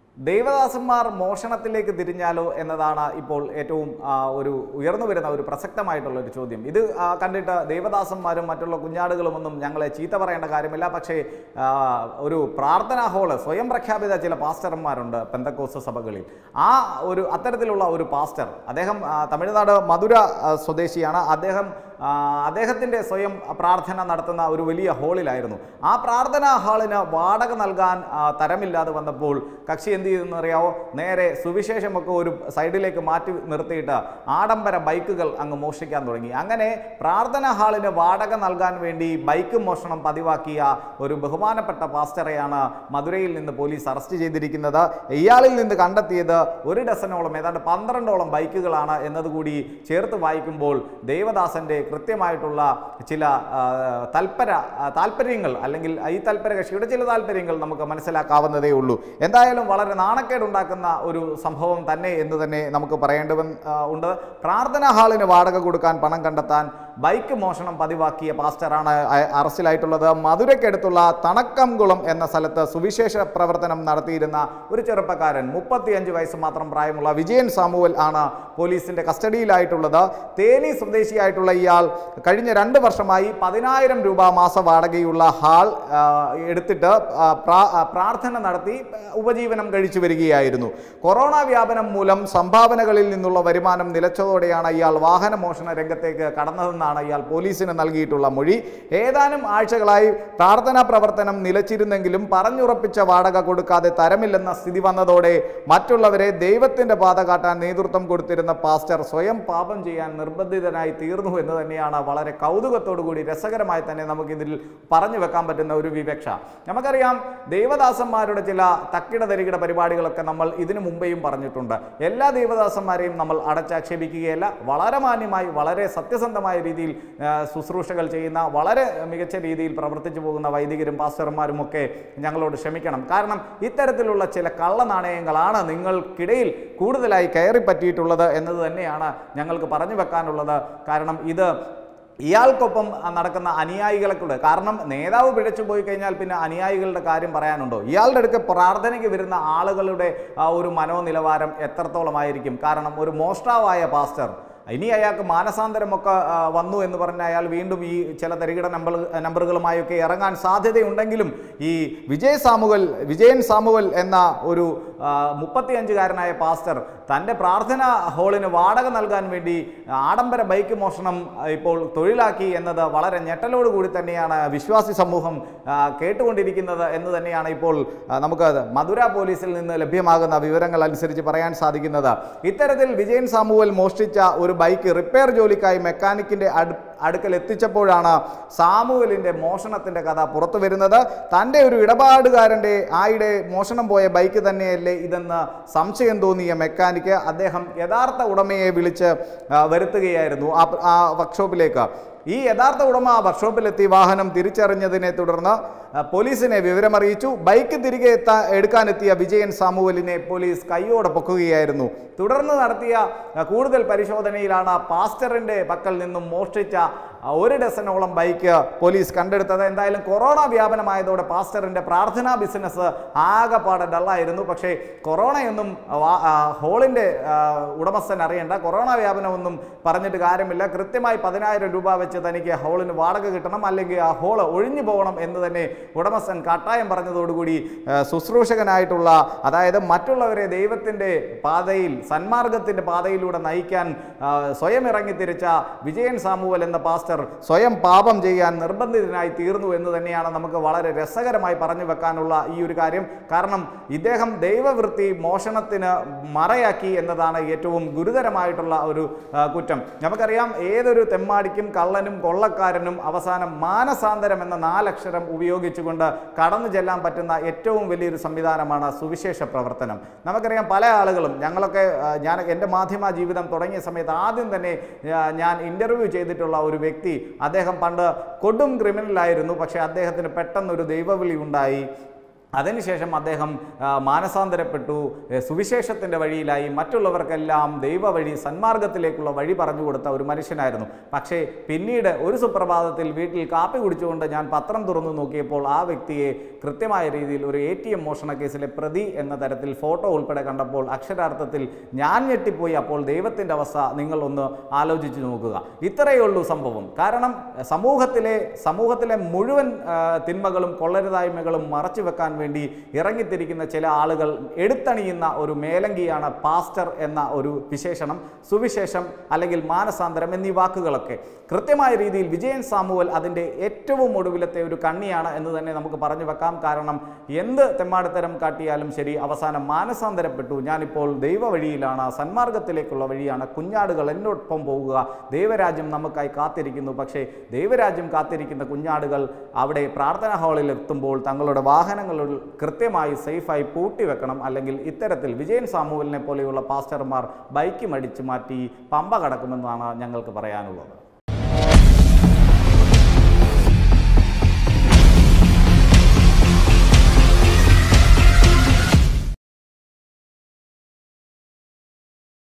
ദൈവദാസന്മാർ മോഷണത്തിലേക്ക് തിരിഞ്ഞാലോ എന്നതാണ് ഇപ്പോൾ ഏറ്റവും ആ, ഒരു ഉയർന്നു വരുന്ന ഒരു പ്രസക്തമായിട്ടുള്ള ഒരു ചോദ്യം ഇത് ആ, കണ്ടിട്ട് ദൈവദാസന്മാരും മറ്റുള്ള കുഞ്ഞാടുകളും ഒന്നും ഞങ്ങളെ ചീത്ത പറയേണ്ട കാര്യമില്ല പക്ഷേ ആ, ഒരു പ്രാർത്ഥനാ ഹാള് സ്വയം പ്രഖ്യാപിത ചില പാസ്റ്റർമാരുണ്ട് പെന്തക്കോസ് സഭകളിൽ ആ ഒരു അത്തരത്തിലുള്ള ഒരു പാസ്റ്റർ അദ്ദേഹം ആ, തമിഴ്നാട് മധുര ആ, സ്വദേശിയാണ് അദ്ദേഹം ആ, അദ്ദേഹത്തിൻ്റെ സ്വയം പ്രാർത്ഥന നടത്തുന്ന ഒരു വലിയ ഹാളിലായിരുന്നു ആ പ്രാർത്ഥനാ ഹാളിന് വാടക നൽകാൻ ആ, തരമില്ലാതെ വന്നപ്പോൾ കക്ഷി എന്ത് ചെയ്തെന്ന് അറിയാവോ നേരെ സുവിശേഷമൊക്കെ ഒരു സൈഡിലേക്ക് മാറ്റി നിർത്തിയിട്ട് ആഡംബര ബൈക്കുകൾ അങ്ങ് മോഷ്ടിക്കാൻ തുടങ്ങി അങ്ങനെ പ്രാർത്ഥനാ ഹാളിന് വാടക നൽകാൻ വേണ്ടി ബൈക്ക് മോഷണം പതിവാക്കിയ ഒരു ബഹുമാനപ്പെട്ട പാസ്റ്ററെയാണ് മധുരയിൽ നിന്ന് പോലീസ് അറസ്റ്റ് ചെയ്തിരിക്കുന്നത് ഇയാളിൽ നിന്ന് കണ്ടെത്തിയത് ഒരു ഡസനോളം ഏതാണ്ട് പന്ത്രണ്ടോളം ബൈക്കുകളാണ് എന്നതുകൂടി ചേർത്ത് വായിക്കുമ്പോൾ ദേവദാസന്റെ കൃത്യമായിട്ടുള്ള ചില ആ, തൽപര ആ, താല്പര്യങ്ങൾ അല്ലെങ്കിൽ ഈ തൽപര കക്ഷിയുടെ ചില താല്പര്യങ്ങൾ നമുക്ക് മനസ്സിലാക്കാവുന്നതേ ഉള്ളൂ എന്തായാലും വളരെ നാണക്കേടുണ്ടാക്കുന്ന ഒരു സംഭവം തന്നെ എന്ന് തന്നെ നമുക്ക് പറയേണ്ടവൻ ആ, ഉണ്ട് പ്രാർത്ഥനാ ഹാളിന് വാടക കൊടുക്കാൻ പണം കണ്ടെത്താൻ ബൈക്ക് മോഷണം പതിവാക്കിയ പാസ്റ്ററാണ് അ- അറസ്റ്റിലായിട്ടുള്ളത് മധുരയ്ക്കടുത്തുള്ള തണക്കംകുളം എന്ന സ്ഥലത്ത് സുവിശേഷ പ്രവർത്തനം നടത്തിയിരുന്ന ഒരു ചെറുപ്പക്കാരൻ മുപ്പത്തിയഞ്ച് വയസ്സ് മാത്രം പ്രായമുള്ള വിജയൻ സാമുവൽ ആണ് പോലീസിന്റെ കസ്റ്റഡിയിലായിട്ടുള്ളത് തേനി സ്വദേശിയായിട്ടുള്ള ഇയാൾ കഴിഞ്ഞ രണ്ട് വർഷമായി പതിനായിരം രൂപ മാസ വാടകയുള്ള ഹാൾ ആ, എടുത്തിട്ട് ആ, പ്രാ- ആ, പ്രാർത്ഥന നടത്തി ആ, ഉപജീവനം കഴിച്ചു വരികയായിരുന്നു കൊറോണ വ്യാപനം മൂലം സംഭാവനകളിൽ നിന്നുള്ള വരുമാനം നിലച്ചതോടെയാണ് ഇയാൾ വാഹന മോഷണ രംഗത്തേക്ക് കടന്നതെന്നാണ് ഇയാൾ പോലീസിന് നൽകിയിട്ടുള്ള മൊഴി ഏതാനും ആഴ്ചകളായി പ്രാർത്ഥനാ പ്രവർത്തനം നിലച്ചിരുന്നെങ്കിലും പറഞ്ഞുറപ്പിച്ച വാടക കൊടുക്കാതെ തരമില്ലെന്ന സ്ഥിതി വന്നതോടെ മറ്റുള്ളവരെ ദൈവത്തിന്റെ പാത കാട്ടാൻ നേതൃത്വം കൊടുത്തിരുന്ന പാസ്റ്റർ സ്വയം പാപം ചെയ്യാൻ നിർബന്ധിതനായി തീർന്നു എന്ന് തന്നെയാണ് വളരെ കൗതുകത്തോടു കൂടി രസകരമായി തന്നെ നമുക്കിതിൽ പറഞ്ഞു വെക്കാൻ പറ്റുന്ന ഒരു വിവക്ഷ നമുക്കറിയാം ദേവദാസന്മാരുടെ ചില തക്കിട തരികിട പരിപാടികളൊക്കെ നമ്മൾ ഇതിനു മുമ്പേയും പറഞ്ഞിട്ടുണ്ട് എല്ലാ ദേവദാസന്മാരെയും നമ്മൾ അടച്ചാക്ഷേപിക്കുകയല്ല വളരെ മാന്യമായി വളരെ സത്യസന്ധമായ രീതിയിൽ ആ, ശുശ്രൂഷകൾ ചെയ്യുന്ന വളരെ മികച്ച രീതിയിൽ പ്രവർത്തിച്ചു പോകുന്ന വൈദികരും പാസ്റ്റർമാരും ഒക്കെ ഞങ്ങളോട് ക്ഷമിക്കണം കാരണം ഇത്തരത്തിലുള്ള ചില കള്ളനാണയങ്ങളാണ് നിങ്ങൾക്കിടയിൽ കൂടുതലായി കയറി പറ്റിയിട്ടുള്ളത് എന്നത് തന്നെയാണ് ഞങ്ങൾക്ക് പറഞ്ഞു വെക്കാനുള്ളത് കാരണം ഇത് ഇയാൾക്കൊപ്പം നടക്കുന്ന അനുയായികളെ കൂടെ കാരണം നേതാവ് പിഴച്ചു പോയി കഴിഞ്ഞാൽ പിന്നെ അനുയായികളുടെ കാര്യം പറയാനുണ്ടോ ഇയാളുടെ അടുക്ക് പ്രാർത്ഥനയ്ക്ക് വരുന്ന ആളുകളുടെ ആ ഒരു മനോനിലവാരം എത്രത്തോളമായിരിക്കും കാരണം ഒരു മോഷ്ടാവായ പാസ്റ്റർ ഇനി അയാൾക്ക് മാനസാന്തരമൊക്കെ ആ, വന്നു എന്ന് പറഞ്ഞ അയാൾ വീണ്ടും ഈ ചില തരികിട നമ്പർ നമ്പറുകളുമായൊക്കെ ഇറങ്ങാൻ സാധ്യതയുണ്ടെങ്കിലും ഈ വിജയ് സാമുവൽ വിജയൻ സാമുവൽ എന്ന ഒരു ആ, മുപ്പത്തിയഞ്ചുകാരനായ പാസ്റ്റർ തൻ്റെ പ്രാർത്ഥന ഹാളിന് വാടക നൽകാൻ വേണ്ടി ആഡംബര ബൈക്ക് മോഷണം ആ, ഇപ്പോൾ തൊഴിലാക്കി എന്നത് വളരെ ഞെട്ടലോടുകൂടി തന്നെയാണ് വിശ്വാസി സമൂഹം ആ, കേട്ടുകൊണ്ടിരിക്കുന്നത് എന്ന് തന്നെയാണ് ഇപ്പോൾ ആ, നമുക്ക് മധുര പോലീസിൽ നിന്ന് ലഭ്യമാകുന്ന വിവരങ്ങൾ അനുസരിച്ച് പറയാൻ സാധിക്കുന്നത് ഇത്തരത്തിൽ വിജയൻ സാമുവൽ മോഷ്ടിച്ച ഒരു ബൈക്ക് റിപ്പയർ ജോലിക്കായി മെക്കാനിക്കിന്റെ അടു അടുക്കൽ എത്തിച്ചപ്പോഴാണ് സാമുവലിന്റെ മോഷണത്തിന്റെ കഥ പുറത്തു വരുന്നത് തൻ്റെ ഒരു ഇടപാടുകാരൻ്റെ ആയിടെ മോഷണം പോയ ബൈക്ക് തന്നെയല്ലേ ഇതെന്ന് സംശയം തോന്നിയ മെക്കാനിക്ക് അദ്ദേഹം യഥാർത്ഥ ഉടമയെ വിളിച്ച് ആ, വരുത്തുകയായിരുന്നു ആ ആ വർക്ക്ഷോപ്പിലേക്ക് ഈ യഥാർത്ഥ ഉടമ വർക്ക്ഷോപ്പിലെത്തി വാഹനം തിരിച്ചറിഞ്ഞതിനെ തുടർന്ന് ആ, പോലീസിനെ വിവരമറിയിച്ചു ബൈക്ക് തിരികെ എത്താ എടുക്കാനെത്തിയ വിജയൻ സാമുവലിനെ പോലീസ് കൈയോടെ പൊക്കുകയായിരുന്നു തുടർന്ന് നടത്തിയ ആ, കൂടുതൽ പരിശോധനയിലാണ് പാസ്റ്ററിന്റെ പക്കൽ നിന്നും മോഷ്ടിച്ച ആ, ഒരു ഡസനോളം ബൈക്ക് പോലീസ് കണ്ടെടുത്തത് എന്തായാലും കൊറോണ വ്യാപനമായതോടെ പാസ്റ്ററിന്റെ പ്രാർത്ഥനാ ബിസിനസ് ആകെപ്പാടെ ഡള്ളായിരുന്നു പക്ഷേ കൊറോണയൊന്നും വാ- ആ, ഹോളിന്റെ ആ, ഉടമസ്ഥൻ അറിയണ്ട കൊറോണ വ്യാപനമൊന്നും പറഞ്ഞിട്ട് കാര്യമില്ല കൃത്യമായി പതിനായിരം രൂപ വെച്ച് തനിക്ക് ഹോളിന് വാടക കിട്ടണം അല്ലെങ്കിൽ ആ ഹോള് ഒഴിഞ്ഞു പോകണം എന്ന് തന്നെ ഉടമസ്ഥൻ കട്ടായം പറഞ്ഞതോടുകൂടി ആ, ശുശ്രൂഷകനായിട്ടുള്ള അതായത് മറ്റുള്ളവരെ ദൈവത്തിൻ്റെ പാതയിൽ സന്മാർഗത്തിൻ്റെ പാതയിലൂടെ നയിക്കാൻ ആ, സ്വയം ഇറങ്ങിത്തിരിച്ച വിജയൻ സാമുവൽ എന്ന പാസ്റ്റർ സ്വയം പാപം ചെയ്യാൻ നിർബന്ധിതനായി തീർന്നു എന്ന് തന്നെയാണ് നമുക്ക് വളരെ രസകരമായി പറഞ്ഞു വെക്കാനുള്ള ഈ ഒരു കാര്യം കാരണം ഇദ്ദേഹം ദൈവവൃത്തി മോഷണത്തിന് മറയാക്കി എന്നതാണ് ഏറ്റവും ഗുരുതരമായിട്ടുള്ള ഒരു ആ, കുറ്റം നമുക്കറിയാം ഏതൊരു തെമ്മാടിക്കും കള്ളനും കൊള്ളക്കാരനും അവസാനം മാനസാന്തരം എന്ന നാലക്ഷരം ഉപയോഗിച്ചുകൊണ്ട് കടന്നു ചെല്ലാൻ പറ്റുന്ന ഏറ്റവും വലിയൊരു സംവിധാനമാണ് സുവിശേഷ പ്രവർത്തനം നമുക്കറിയാം പല ആളുകളും ഞങ്ങളൊക്കെ ആ, ഞാൻ എൻ്റെ മാധ്യമ ജീവിതം തുടങ്ങിയ സമയത്ത് ആദ്യം തന്നെ ആ, ഞാൻ ഇൻ്റർവ്യൂ ചെയ്തിട്ടുള്ള ഒരു വ്യക്തി അദ്ദേഹം പണ്ട് കൊടും ക്രിമിനലായിരുന്നു പക്ഷേ അദ്ദേഹത്തിന് പെട്ടെന്നൊരു ദൈവവിളി ഉണ്ടായി അതിനുശേഷം അദ്ദേഹം ആ, മാനസാന്തരപ്പെട്ടു ഏ, സുവിശേഷത്തിൻ്റെ വഴിയിലായി മറ്റുള്ളവർക്കെല്ലാം ദൈവ വഴി സന്മാർഗത്തിലേക്കുള്ള വഴി പറഞ്ഞു കൊടുത്ത ഒരു മനുഷ്യനായിരുന്നു പക്ഷേ പിന്നീട് ഒരു സുപ്രഭാതത്തിൽ വീട്ടിൽ കാപ്പി കുടിച്ചുകൊണ്ട് ഞാൻ പത്രം തുറന്നു നോക്കിയപ്പോൾ ആ വ്യക്തിയെ കൃത്യമായ രീതിയിൽ ഒരു എ ടി എം മോഷണ കേസിലെ പ്രതി എന്ന തരത്തിൽ ഫോട്ടോ ഉൾപ്പെടെ കണ്ടപ്പോൾ അക്ഷരാർത്ഥത്തിൽ ഞാൻ ഞെട്ടിപ്പോയി അപ്പോൾ ദൈവത്തിൻ്റെ അവസ്ഥ നിങ്ങൾ ഒന്ന് ആലോചിച്ച് നോക്കുക ഇത്രയേ ഉള്ളൂ സംഭവം കാരണം സമൂഹത്തിലെ സമൂഹത്തിലെ മുഴുവൻ ആ, തിന്മകളും കൊള്ളരുതായ്മകളും മറച്ചു വെക്കാൻ വേണ്ടി ഇറങ്ങിത്തിരിക്കുന്ന ചില ആളുകൾ എടുത്തണിയുന്ന ഒരു മേലങ്കിയാണ് പാസ്റ്റർ എന്ന ഒരു വിശേഷണം സുവിശേഷം അല്ലെങ്കിൽ മാനസാന്തരം എന്നീ വാക്കുകളൊക്കെ കൃത്യമായ രീതിയിൽ വിജയൻ സാമുവൽ അതിൻ്റെ ഏറ്റവും ഒടുവിലത്തെ ഒരു കണ്ണിയാണ് എന്ന് തന്നെ നമുക്ക് പറഞ്ഞു വെക്കാം കാരണം എന്ത് തെമ്മാടിത്തരം കാട്ടിയാലും ശരി അവസാനം മാനസാന്തരപ്പെട്ടു ഞാനിപ്പോൾ ദൈവ വഴിയിലാണ് സന്മാർഗത്തിലേക്കുള്ള വഴിയാണ് കുഞ്ഞാടുകൾ എന്നോടൊപ്പം പോകുക ദൈവരാജ്യം നമുക്കായി കാത്തിരിക്കുന്നു പക്ഷേ ദൈവരാജ്യം കാത്തിരിക്കുന്ന കുഞ്ഞാടുകൾ അവിടെ പ്രാർത്ഥനാ ഹാളിൽ എത്തുമ്പോൾ തങ്ങളുടെ വാഹനങ്ങളിൽ കൃത്യമായി സേഫായി പൂട്ടി വെക്കണം അല്ലെങ്കിൽ ഇത്തരത്തിൽ വിജയൻ സാമുവലിനെ പോലെയുള്ള പാസ്റ്റർമാർ ബൈക്ക് മടിച്ചു മാറ്റി പമ്പ കടക്കുമെന്നാണ് ഞങ്ങൾക്ക് പറയാനുള്ളത്